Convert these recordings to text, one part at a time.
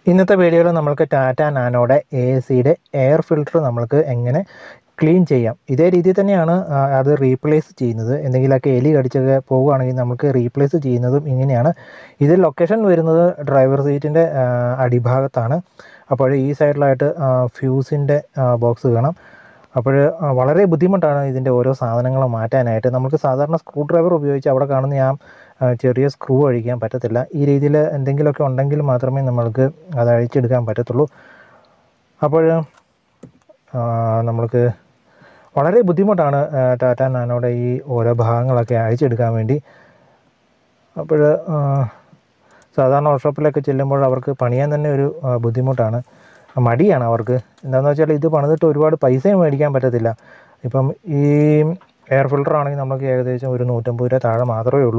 ഇന്നത്തെ വീഡിയോയിൽ നമ്മൾക്ക് ടാറ്റ നാനോയുടെ എ സിയുടെ എയർ ഫിൽട്ടർ നമ്മൾക്ക് എങ്ങനെ ക്ലീൻ ചെയ്യാം ഇതേ രീതിയിൽ തന്നെയാണ് ആ, അത് റീപ്ലേസ് ചെയ്യുന്നത് എന്തെങ്കിലുമൊക്കെ എലി കടിച്ചൊക്കെ പോവുകയാണെങ്കിൽ നമുക്ക് റീപ്ലേസ് ചെയ്യുന്നതും ഇങ്ങനെയാണ് ഇതിൽ ലൊക്കേഷൻ വരുന്നത് ഡ്രൈവർ സീറ്റിൻ്റെ അടിഭാഗത്താണ് അപ്പോൾ ഈ സൈഡിലായിട്ട് ഫ്യൂസിൻ്റെ ബോക്സ് കാണാം അപ്പോൾ വളരെ ബുദ്ധിമുട്ടാണ് ഇതിൻ്റെ ഓരോ സാധനങ്ങളും മാറ്റാനായിട്ട് നമുക്ക് സാധാരണ സ്ക്രൂ ഡ്രൈവർ ഉപയോഗിച്ച് അവിടെ കാണുന്ന ആ ആ, ചെറിയ സ്ക്രൂ അഴിക്കാൻ പറ്റത്തില്ല ഈ രീതിയിൽ എന്തെങ്കിലുമൊക്കെ ഉണ്ടെങ്കിൽ മാത്രമേ നമ്മൾക്ക് അത് അഴിച്ചെടുക്കാൻ പറ്റത്തുള്ളൂ അപ്പോൾ ആ, നമ്മൾക്ക് വളരെ ബുദ്ധിമുട്ടാണ് ആ, ടാറ്റ നാനോയുടെ ഈ ഓരോ ഭാഗങ്ങളൊക്കെ അഴിച്ചെടുക്കാൻ വേണ്ടി അപ്പോൾ സാധാരണ വർക്ക്ഷോപ്പിലൊക്കെ ചെല്ലുമ്പോൾ അവർക്ക് പണിയാൻ തന്നെ ഒരു ആ, ബുദ്ധിമുട്ടാണ് മടിയാണ് അവർക്ക് എന്താണെന്ന് വെച്ചാൽ ഇത് പണിതിട്ട് ഒരുപാട് പൈസയും മേടിക്കാൻ പറ്റത്തില്ല ഇപ്പം ഈ എയർ ഫിൽട്ടർ ആണെങ്കിൽ നമുക്ക് ഏകദേശം ഒരു നൂറ്റമ്പത് രൂപ താഴെ മാത്രമേ ഉള്ളൂ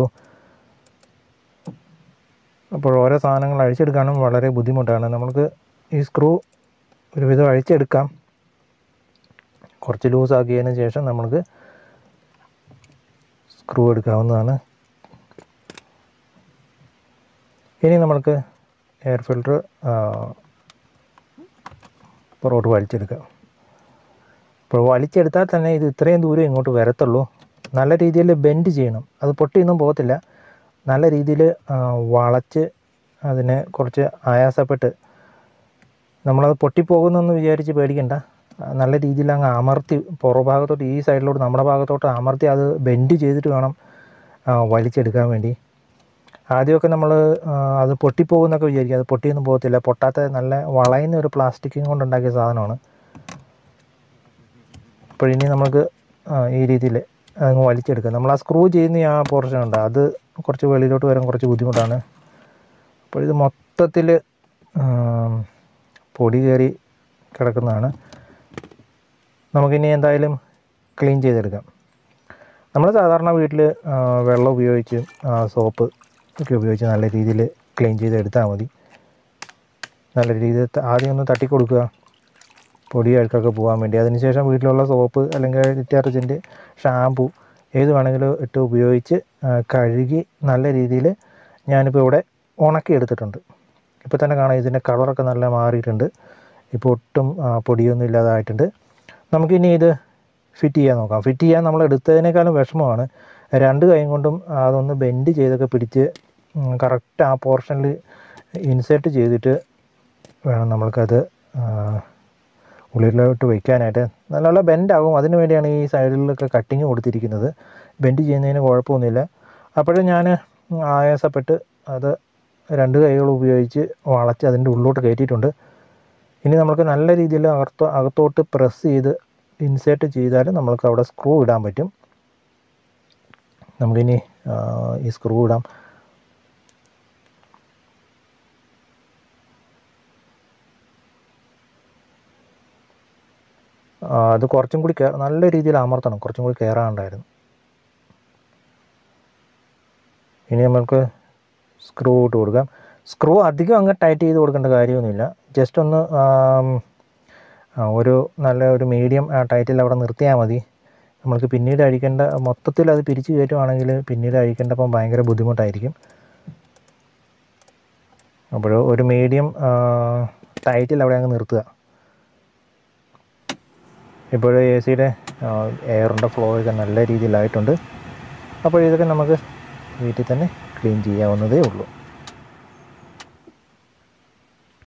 അപ്പോൾ ഓരോ സാധനങ്ങൾ അഴിച്ചെടുക്കാനും വളരെ ബുദ്ധിമുട്ടാണ് നമുക്ക് ഈ സ്ക്രൂ ഒരുവിധം അഴിച്ചെടുക്കാം കുറച്ച് ലൂസാക്കിയതിന് ശേഷം നമുക്ക് സ്ക്രൂ എടുക്കാവുന്നതാണ് ഇനി നമ്മൾക്ക് എയർ ഫിൽട്ടർ പുറകോട്ട് വലിച്ചെടുക്കാം അപ്പോൾ വലിച്ചെടുത്താൽ തന്നെ ഇത് ഇത്രയും ദൂരം ഇങ്ങോട്ട് വരത്തുള്ളൂ നല്ല രീതിയിൽ ബെൻഡ് ചെയ്യണം അത് പൊട്ടിയൊന്നും പോകത്തില്ല നല്ല രീതിയിൽ വളച്ച് അതിനെ കുറച്ച് ആയാസപ്പെട്ട് നമ്മളത് പൊട്ടിപ്പോകുന്നെന്ന് വിചാരിച്ച് പേടിക്കണ്ട ആ, നല്ല രീതിയിൽ അങ്ങ് അമർത്തി പുറഭാഗത്തോട്ട് ഈ സൈഡിലോട്ട് നമ്മുടെ ഭാഗത്തോട്ട് അമർത്തി അത് ബെൻഡ് ചെയ്തിട്ട് വേണം ആ, വലിച്ചെടുക്കാൻ വേണ്ടി ആദ്യമൊക്കെ നമ്മൾ അത് പൊട്ടിപ്പോകുന്നൊക്കെ വിചാരിക്കും അത് പൊട്ടിയൊന്നും പോകത്തില്ല പൊട്ടാത്ത നല്ല വളയുന്ന ഒരു പ്ലാസ്റ്റിക്കും കൊണ്ടുണ്ടാക്കിയ സാധനമാണ് അപ്പോൾ ഇനി നമുക്ക് ആ, ഈ രീതിയിൽ അങ്ങ് വലിച്ചെടുക്കാം നമ്മൾ ആ സ്ക്രൂ ചെയ്യുന്ന ആ പോർഷൻ ഉണ്ട് അത് കുറച്ച് വെളിയിലോട്ട് വരാൻ കുറച്ച് ബുദ്ധിമുട്ടാണ് അപ്പോൾ ഇത് മൊത്തത്തിൽ പൊടി കയറി കിടക്കുന്നതാണ് നമുക്കിനി എന്തായാലും ക്ലീൻ ചെയ്തെടുക്കാം നമ്മൾ സാധാരണ വീട്ടിൽ വെള്ളം ഉപയോഗിച്ച് സോപ്പ് ഒക്കെ ഉപയോഗിച്ച് നല്ല രീതിയിൽ ക്ലീൻ ചെയ്തെടുത്താൽ മതി നല്ല രീതിയിൽ ത- ആദ്യം ഒന്ന് തട്ടി കൊടുക്കുക പൊടി അഴുക്കൊക്കെ പോകാൻ വേണ്ടി അതിനുശേഷം വീട്ടിലുള്ള സോപ്പ് അല്ലെങ്കിൽ ഡിറ്റർജൻറ്റ് ഷാമ്പു ഏത് വേണമെങ്കിലും ഇട്ട് ഉപയോഗിച്ച് ആ, കഴുകി നല്ല രീതിയിൽ ഞാനിപ്പോൾ ഇവിടെ ഉണക്കി എടുത്തിട്ടുണ്ട് ഇപ്പോൾ തന്നെ കാണാം ഇതിൻ്റെ കളറൊക്കെ നല്ല മാറിയിട്ടുണ്ട് ഇപ്പോൾ ഒട്ടും ആ, പൊടിയൊന്നും ഇല്ലാതായിട്ടുണ്ട് നമുക്കിനി ഇത് ഫിറ്റ് ചെയ്യാൻ നോക്കാം ഫിറ്റ് ചെയ്യാൻ നമ്മൾ എടുത്തതിനേക്കാളും വിഷമമാണ് രണ്ട് കൈ കൊണ്ടും അതൊന്ന് ബെൻഡ് ചെയ്തൊക്കെ പിടിച്ച് കറക്റ്റ് ആ പോർഷനിൽ ഇൻസേർട്ട് ചെയ്തിട്ട് വേണം നമ്മൾക്കത് ആ, ഉള്ളിലോട്ട് വയ്ക്കാനായിട്ട് നല്ലോണം ബെൻഡാകും അതിന് വേണ്ടിയാണ് ഈ സൈഡിലൊക്കെ കട്ടിങ് കൊടുത്തിരിക്കുന്നത് ബെൻഡ് ചെയ്യുന്നതിന് കുഴപ്പമൊന്നുമില്ല അപ്പോഴും ഞാൻ ആയാസപ്പെട്ട് അത് രണ്ട് കൈകൾ ഉപയോഗിച്ച് വളച്ച് അതിൻ്റെ ഉള്ളിലോട്ട് കയറ്റിയിട്ടുണ്ട് ഇനി നമുക്ക് നല്ല രീതിയിൽ അകത്തോ അകത്തോട്ട് പ്രസ് ചെയ്ത് ഇൻസേർട്ട് ചെയ്താൽ നമുക്ക് അവിടെ സ്ക്രൂ ഇടാൻ പറ്റും നമുക്കിനി ആ, ഈ സ്ക്രൂ ഇടാം ആ, അത് കുറച്ചും കൂടി കയറ നല്ല രീതിയിൽ അമർത്തണം കുറച്ചും കൂടി കയറാനുണ്ടായിരുന്നു ഇനി നമുക്ക് സ്ക്രൂ ഇട്ട് കൊടുക്കാം സ്ക്രൂ അധികം അങ്ങ് ടൈറ്റ് ചെയ്ത് കൊടുക്കേണ്ട കാര്യമൊന്നുമില്ല ജസ്റ്റ് ഒന്ന് ആം, ആ, ഒരു നല്ല ഒരു മീഡിയം ടൈറ്റിൽ അവിടെ നിർത്തിയാൽ മതി നമ്മൾക്ക് പിന്നീട് അഴിക്കേണ്ട മൊത്തത്തിൽ അത് പിരിച്ച് കയറ്റുവാണെങ്കിൽ പിന്നീട് അഴിക്കേണ്ടപ്പം ഭയങ്കര ബുദ്ധിമുട്ടായിരിക്കും അപ്പോൾ ഒരു മീഡിയം ടൈറ്റിൽ അവിടെ അങ്ങ് നിർത്തുക ഇപ്പോൾ എ സിയുടെ എയറിൻ്റെ ഫ്ലോ ഒക്കെ നല്ല രീതിയിലായിട്ടുണ്ട് അപ്പോൾ ഇതൊക്കെ നമുക്ക് വീട്ടിൽ തന്നെ ക്ലീൻ ചെയ്യാവുന്നതേ ഉള്ളൂ